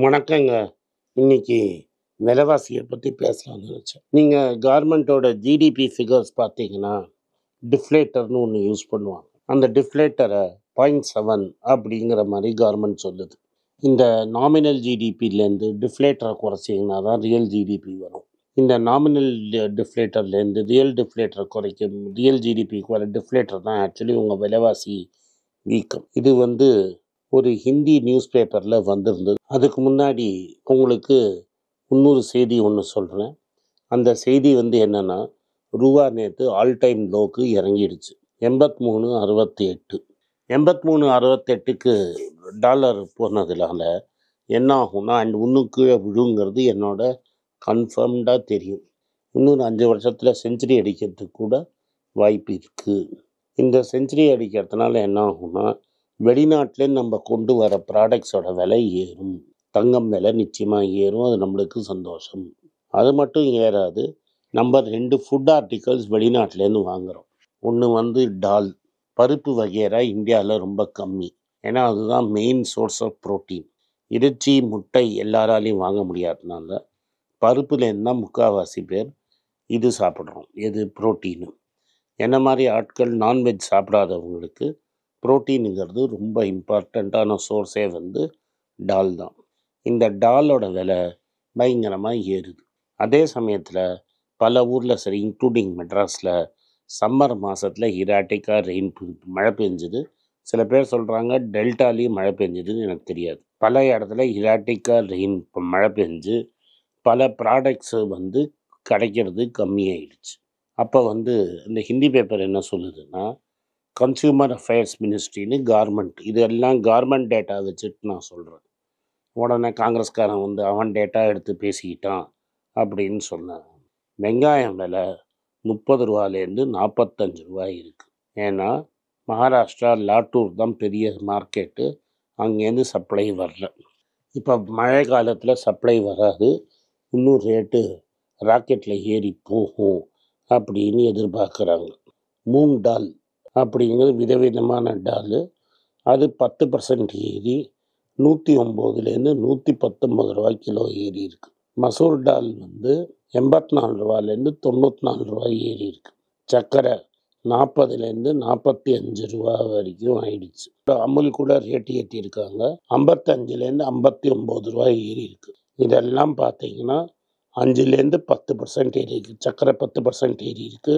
வணக்கங்க இன்னைக்கு விலைவாசியை பற்றி பேசலாம்னு நினச்சேன் நீங்கள் கார்மெண்ட்டோட ஜிடிபி ஃபிகர்ஸ் பார்த்தீங்கன்னா டிஃப்ளேட்டர்னு ஒன்று யூஸ் பண்ணுவாங்க அந்த டிஃப்ளேட்டரை பாயிண்ட் செவன் அப்படிங்கிற மாதிரி கார்மெண்ட் சொல்லுது இந்த நாமினல் ஜிடிபிலேருந்து டிஃப்ளேட்டரை குறைச்சிங்கன்னா தான் ரியல் ஜிடிபி வரும் இந்த நாமினல் டிஃப்ளேட்டர்லேருந்து ரியல் டிஃப்ளேட்டரை குறைக்கும் ரியல் ஜிடிபிக்கு வர டிஃப்ளேட்டர் தான் ஆக்சுவலி உங்கள் விலைவாசி வீக்கம் இது வந்து ஒரு ஹிந்தி நியூஸ் பேப்பரில் வந்திருந்தது அதுக்கு முன்னாடி உங்களுக்கு இன்னொரு செய்தி ஒன்று சொல்கிறேன் அந்த செய்தி வந்து என்னென்னா ரூபா நேற்று ஆல் டைம் லோக்கு இறங்கிடுச்சு எண்பத்தி மூணு அறுபத்தி எட்டு எண்பத்தி மூணு அறுபத்தெட்டுக்கு டாலர் போனதுனால என்ன ஆகும்னா அண்ட் இன்னும் கீழே விழுங்கிறது என்னோட கன்ஃபார்ம்டாக தெரியும் இன்னொரு அஞ்சு வருஷத்தில் செஞ்சுரி அடிக்கிறதுக்கு கூட வாய்ப்பு இருக்குது இந்த செஞ்சுரி அடிக்கிறதுனால என்ன ஆகும்னா வெளிநாட்டிலேருந்து நம்ம கொண்டு வர ப்ராடக்ட்ஸோட விலை ஏறும் தங்கம் விலை நிச்சயமாக ஏறும் அது நம்மளுக்கு சந்தோஷம் அது மட்டும் ஏறாது நம்ம ரெண்டு ஃபுட் ஆர்டிகல்ஸ் வெளிநாட்டிலேருந்து வாங்குகிறோம் ஒன்று வந்து டால் பருப்பு வகைரா இந்தியாவில் ரொம்ப கம்மி ஏன்னா அதுதான் மெயின் சோர்ஸ் ஆஃப் புரோட்டீன் இறைச்சி முட்டை எல்லாராலையும் வாங்க முடியாதனால பருப்புலேருந்து தான் முக்கால்வாசி பேர் இது சாப்பிட்றோம் எது புரோட்டீனு என்ன மாதிரி ஆட்கள் நான்வெஜ் சாப்பிடாதவங்களுக்கு புரோட்டீனுங்கிறது ரொம்ப இம்பார்ட்டண்ட்டான சோர்ஸே வந்து டால் தான் இந்த டாலோட விலை பயங்கரமாக ஏறுது அதே சமயத்தில் பல ஊரில் சரி இன்க்ளூடிங் மெட்ராஸில் சம்மர் மாதத்தில் இராட்டிக்காக ரெயின் மழை பெஞ்சுது சில பேர் சொல்கிறாங்க டெல்டாலேயும் மழை பெஞ்சுதுன்னு எனக்கு தெரியாது பல இடத்துல இராட்டிக்காக ரெயின் மழை பெஞ்சு பல ப்ராடக்ட்ஸு வந்து கிடைக்கிறது கம்மியாயிடுச்சு அப்போ வந்து இந்த ஹிந்தி பேப்பர் என்ன சொல்லுதுன்னா கன்சியூமர் அஃபேர்ஸ் மினிஸ்ட்ரின்னு கார்மெண்ட் இதெல்லாம் கார்மெண்ட் டேட்டா வச்சுட்டு நான் சொல்கிறேன் உடனே காங்கிரஸ்காரன் வந்து அவன் டேட்டா எடுத்து பேசிக்கிட்டான் அப்படின்னு சொன்னான் வெங்காயம் விலை முப்பது ரூபாலேருந்து நாற்பத்தஞ்சு ரூபாய் இருக்குது ஏன்னா மகாராஷ்டிரா லாட்டூர் தான் பெரிய மார்க்கெட்டு அங்கேருந்து சப்ளை வரல இப்போ மழை காலத்தில் சப்ளை வராது இன்னும் ரேட்டு ராக்கெட்டில் ஏறி போகும் அப்படின்னு எதிர்பார்க்குறாங்க மூங் டால் அப்படிங்கிறது விதவிதமான டாலு அது பத்து பர்சன்ட் ஏறி நூற்றி ஒம்போதுலேருந்து நூற்றி பத்தொம்பது ரூபாய் கிலோ ஏறி இருக்கு மசூர் டால் வந்து எண்பத்தி நாலு ரூபாலேருந்து தொண்ணூற்றி நாலு ரூபாய் ஏறி இருக்கு சர்க்கரை நாற்பதுலேருந்து நாற்பத்தி அஞ்சு ரூபா வரைக்கும் ஆயிடுச்சு அமுல் கூட ரேட் ஏற்றிருக்காங்க ஐம்பத்தஞ்சுலேருந்து ஐம்பத்தி ஒம்பது ரூபாய் ஏறி இருக்கு இதெல்லாம் பார்த்தீங்கன்னா அஞ்சுலேருந்து பத்து பர்சன்ட் ஏறி இருக்கு சர்க்கரை பத்து பர்சன்ட் ஏறி இருக்கு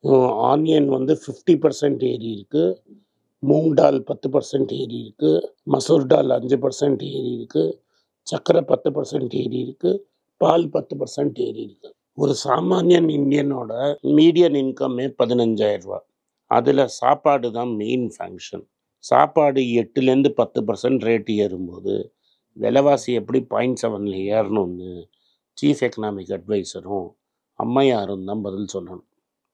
ஆனியன் வந்து ஃபிஃப்டி பர்சன்ட் ஏறி இருக்கு மூங் டால் பத்து பர்சன்ட் ஏறி இருக்கு மசூர் டால் அஞ்சு பர்சன்ட் ஏறி இருக்கு சர்க்கரை பத்து பர்சன்ட் ஏறி இருக்கு பால் பத்து பர்சன்ட் ஏறி இருக்கு ஒரு சாமானியன் இந்தியனோட மீடியன் இன்கம்மே பதினஞ்சாயிரம் ரூபா அதில் சாப்பாடு தான் மெயின் ஃபங்க்ஷன் சாப்பாடு எட்டுலேருந்து பத்து பர்சன்ட் ரேட் ஏறும்போது விலைவாசி எப்படி பாயிண்ட் செவனில் ஏறணும்னு சீஃப் எக்கனாமிக் அட்வைசரும் அம்மையாரும் தான் பதில் சொல்லணும்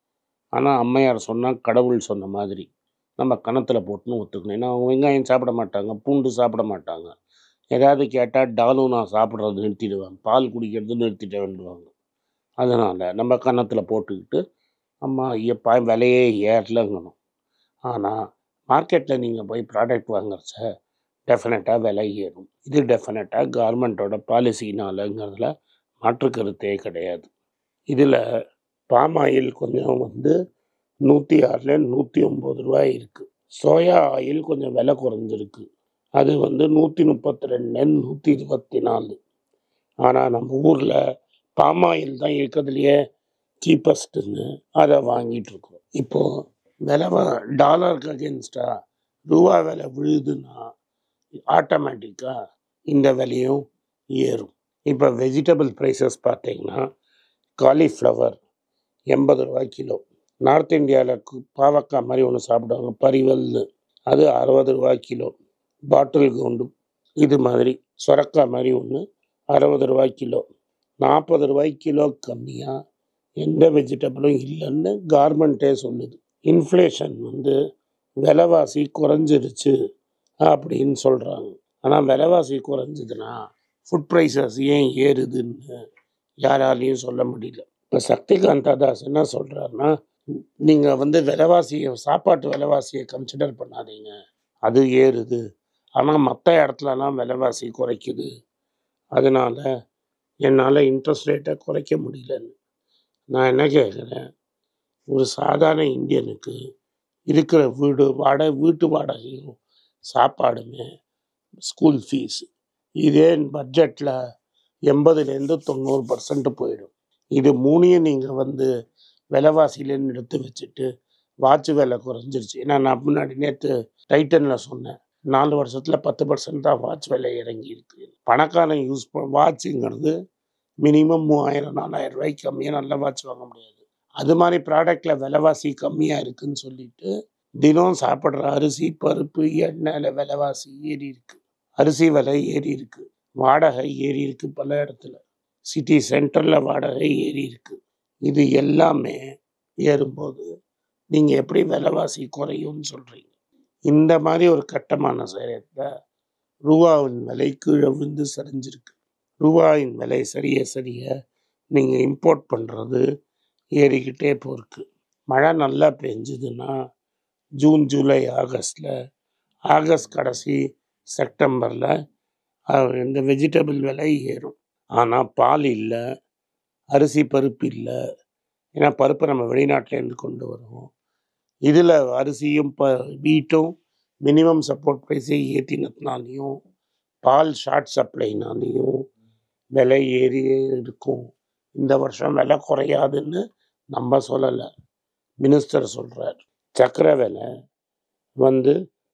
ஆனால் அம்மையார் சொன்னால் கடவுள் சொன்ன மாதிரி நம்ம கணத்தில் போட்டுன்னு ஒத்துக்கணும் ஏன்னா அவங்க வெங்காயம் சாப்பிட மாட்டாங்க பூண்டு சாப்பிட மாட்டாங்க ஏதாவது கேட்டால் டாலும் நான் சாப்பிட்றது நிறுத்திடுவேன் பால் குடிக்கிறது நிறுத்திட்டு வேண்டுவாங்க அதனால் நம்ம கன்னத்தில் போட்டுக்கிட்டு அம்மா ஐயப்பா விலையே ஏறலங்கணும் ஆனால் மார்க்கெட்டில் நீங்கள் போய் ப்ராடக்ட் வாங்குறச்ச டெஃபினட்டாக விலை ஏறும் இது டெஃபினட்டாக கவர்மெண்ட்டோட பாலிசினாலங்கிறதுல மாற்று கருத்தே கிடையாது இதில் பாம் ஆயில் கொஞ்சம் வந்து நூற்றி ஆறில் நூற்றி ஒம்பது ரூபாய் இருக்குது சோயா ஆயில் கொஞ்சம் விலை குறைஞ்சிருக்கு அது வந்து நூற்றி முப்பத்தி ரெண்டு நூற்றி இருபத்தி நாலு ஆனால் நம்ம ஊரில் பாம் ஆயில் தான் இருக்கிறதுலையே சீப்பஸ்ட்டுன்னு அதை வாங்கிட்டு இருக்கோம் இப்போது விலை வ- டாலருக்கு அகேன்ஸ்டாக ரூபா விலை விழுதுன்னா ஆட்டோமேட்டிக்காக இந்த விலையும் ஏறும் இப்போ வெஜிடபிள் ப்ரைஸஸ் பார்த்தீங்கன்னா காலிஃப்ளவர் எண்பது ரூபாய் கிலோ நார்த் இந்தியாவில் பாவக்காய் மாதிரி ஒன்று சாப்பிடுவாங்க பரிவல்னு அது அறுபது ரூபாய் கிலோ பாட்டில் குண்டு இது மாதிரி சொரக்காய் மாதிரி ஒன்று அறுபது ரூபாய் கிலோ நாற்பது ரூபாய் கிலோ கம்மியாக எந்த வெஜிடபிளும் இல்லைன்னு கார்மெண்ட்டே சொல்லுது இன்ஃப்ளேஷன் வந்து விலைவாசி குறைஞ்சிருச்சு அப்படின்னு சொல்கிறாங்க ஆனால் விலைவாசி குறைஞ்சதுன்னா ஃபுட் ப்ரைஸஸ் ஏன் ஏறுதுன்னு யாராலையும் சொல்ல முடியல இப்போ சக்திகாந்தா தாஸ் என்ன சொல்கிறாருன்னா நீங்கள் வந்து விலைவாசியை சாப்பாட்டு விலைவாசியை கன்சிடர் பண்ணாதீங்க அது ஏறுது ஆனால் மற்ற இடத்துலலாம் விலைவாசி குறைக்குது அதனால் என்னால் இன்ட்ரெஸ்ட் ரேட்டை குறைக்க முடியலன்னு நான் என்ன கேட்குறேன் ஒரு சாதாரண இந்தியனுக்கு இருக்கிற வீடு வாடகை வீட்டு வாடகையும் சாப்பாடுமே ஸ்கூல் ஃபீஸ் இதே பட்ஜெட்டில் எண்பதுலேருந்து தொண்ணூறு பர்சன்ட் போயிடும் இது மூணையும் நீங்கள் வந்து விலைவாசியிலேருந்து எடுத்து வச்சுட்டு வாட்ச் விலை குறைஞ்சிருச்சு ஏன்னா நான் முன்னாடி நேற்று டைட்டனில் சொன்னேன் நாலு வருஷத்தில் பத்து பர்சன்ட் தான் வாட்ச் விலை இறங்கி இருக்கு பணக்காரன் யூஸ் பண்ண வாட்சுங்கிறது மினிமம் மூவாயிரம் நாலாயிரம் ரூபாய்க்கு கம்மியாக நல்ல வாட்ச் வாங்க முடியாது அது மாதிரி ப்ராடக்டில் விலைவாசி கம்மியாக இருக்குன்னு சொல்லிட்டு தினம் சாப்பிட்ற அரிசி பருப்பு எண்ணெயில் விலைவாசி ஏறி இருக்கு அரிசி விலை ஏறி இருக்கு வாடகை ஏறி இருக்கு பல இடத்துல சிட்டி சென்டரில் வாடகை ஏறி இருக்கு இது எல்லாமே ஏறும்போது நீங்கள் எப்படி விலைவாசி குறையும்னு சொல்கிறீங்க இந்த மாதிரி ஒரு கட்டமான செயலத்தில் ரூபாவின் விலை கீழே விழுந்து சரிஞ்சிருக்கு ரூபாயின் விலை சரிய சரிய நீங்கள் இம்போர்ட் பண்ணுறது ஏறிக்கிட்டே போயிருக்கு மழை நல்லா பெஞ்சுதுன்னா ஜூன் ஜூலை ஆகஸ்டில் ஆகஸ்ட் கடைசி செப்டம்பரில் இந்த வெஜிடபிள் விலை ஏறும் ஆனால் பால் இல்லை அரிசி பருப்பு இல்லை ஏன்னா பருப்பை நம்ம வெளிநாட்டிலேருந்து கொண்டு வருவோம் இதில் அரிசியும் ப வீட்டும் மினிமம் சப்போர்ட் ப்ரைஸை ஏற்றினதுனாலையும் பால் ஷார்ட் சப்ளைனாலையும் விலை ஏறியே இருக்கும் இந்த வருஷம் விலை குறையாதுன்னு நம்ம சொல்லலை மினிஸ்டர் சொல்கிறார் சர்க்கரை விலை வந்து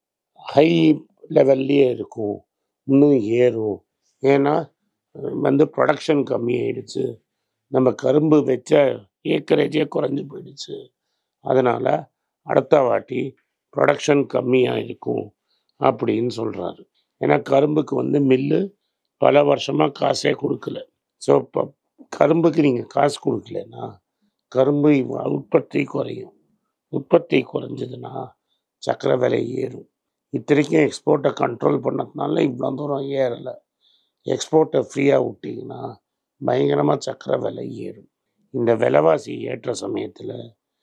ஹை லெவல்லையே இருக்கும் இன்னும் ஏறும் ஏன்னா அஹ், வந்து ப்ரொடக்ஷன் கம்மியாயிடுச்சு நம்ம கரும்பு வச்ச ஏக்கரேஜே குறைஞ்சி போயிடுச்சு அதனால் அடுத்த வாட்டி ப்ரொடக்ஷன் கம்மியாக இருக்கும் அப்படின்னு சொல்கிறாரு ஏன்னா கரும்புக்கு வந்து மில்லு பல வருஷமாக காசே கொடுக்கல ஸோ இப்போ கரும்புக்கு நீங்கள் காசு கொடுக்கலன்னா கரும்பு இவ- உற்பத்தி குறையும் உற்பத்தி குறைஞ்சதுன்னா சக்கரை விலை ஏறும் இத்தனைக்கும் எக்ஸ்போர்ட்டை கண்ட்ரோல் பண்ணதுனால இவ்வளோ தூரம் ஏறலை எக்ஸ்போர்ட்டை ஃப்ரீயாக விட்டிங்கன்னா பயங்கரமாக சக்கரை விலை ஏறும் இந்த விலைவாசி ஏற்ற சமயத்தில்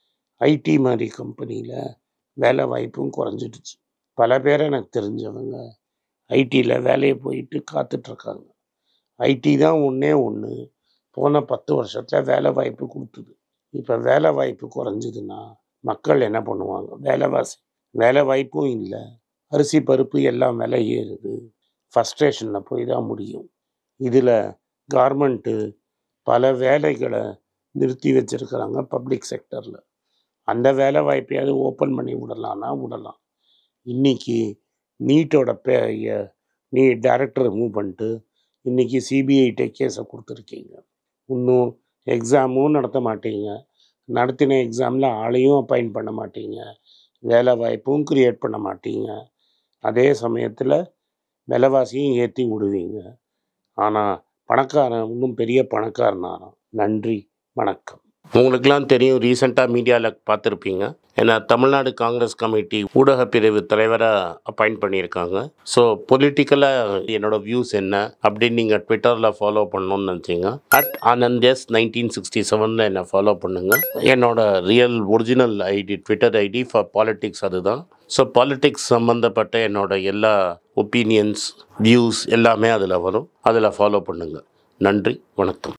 ஐடி மாதிரி கம்பெனியில் வேலை வாய்ப்பும் குறைஞ்சிடுச்சு பல பேர் எனக்கு தெரிஞ்சவங்க ஐடியில் வேலையை போயிட்டு காத்துட்ருக்காங்க ஐடி தான் ஒன்றே ஒன்று போன பத்து வருஷத்தில் வேலை வாய்ப்பு கொடுத்தது இப்போ வேலை வாய்ப்பு குறைஞ்சதுன்னா மக்கள் என்ன பண்ணுவாங்க வேலைவாசி வேலை வாய்ப்பும் இல்லை அரிசி பருப்பு எல்லாம் விலை ஏறுது ஃபஸ்ட்ரேஷனில் போய் தான் முடியும் இதில் கார்மெண்ட்டு பல வேலைகளை நிறுத்தி வச்சிருக்கிறாங்க பப்ளிக் செக்டரில் அந்த வேலை வாய்ப்பையாவது ஓப்பன் பண்ணி விடலாம்னா விடலாம் இன்னைக்கு நீட்டோட பே ய- நீ டைரக்டர் ரிமூவ் பண்ணிட்டு இன்னைக்கு சிபிஐட்டே கேஸை கொடுத்துருக்கீங்க இன்னும் எக்ஸாமும் நடத்த மாட்டீங்க நடத்தின எக்ஸாமில் ஆளையும் அப்பாயிண்ட் பண்ண மாட்டீங்க வேலை வாய்ப்பும் கிரியேட் பண்ண மாட்டீங்க அதே சமயத்தில் விலைவாசியும் ஏற்றி விடுவீங்க ஆனால் பணக்காரன் இன்னும் பெரிய பணக்காரனாராம் நன்றி வணக்கம் உங்களுக்கெல்லாம் தெரியும் ரீசெண்டாக மீடியாவில் பார்த்துருப்பீங்க ஏன்னா தமிழ்நாடு காங்கிரஸ் கமிட்டி ஊடக பிரிவு தலைவராக அப்பாயிண்ட் பண்ணியிருக்காங்க ஸோ பொலிட்டிக்கலாக என்னோட வியூஸ் என்ன அப்படின்னு நீங்கள் ட்விட்டரில் ஃபாலோ பண்ணணும்னு நினச்சிங்க அட் ஆனந்தஸ் நைன்டீன் சிக்ஸ்டி செவனில் என்னை ஃபாலோ பண்ணுங்க என்னோட real original ID Twitter ID for politics அதுதான் ஸோ பாலிட்டிக்ஸ் சம்மந்தப்பட்ட என்னோட எல்லா ஒப்பீனியன்ஸ் வியூஸ் எல்லாமே அதில் வரும் அதில் ஃபாலோ பண்ணுங்கள் நன்றி வணக்கம்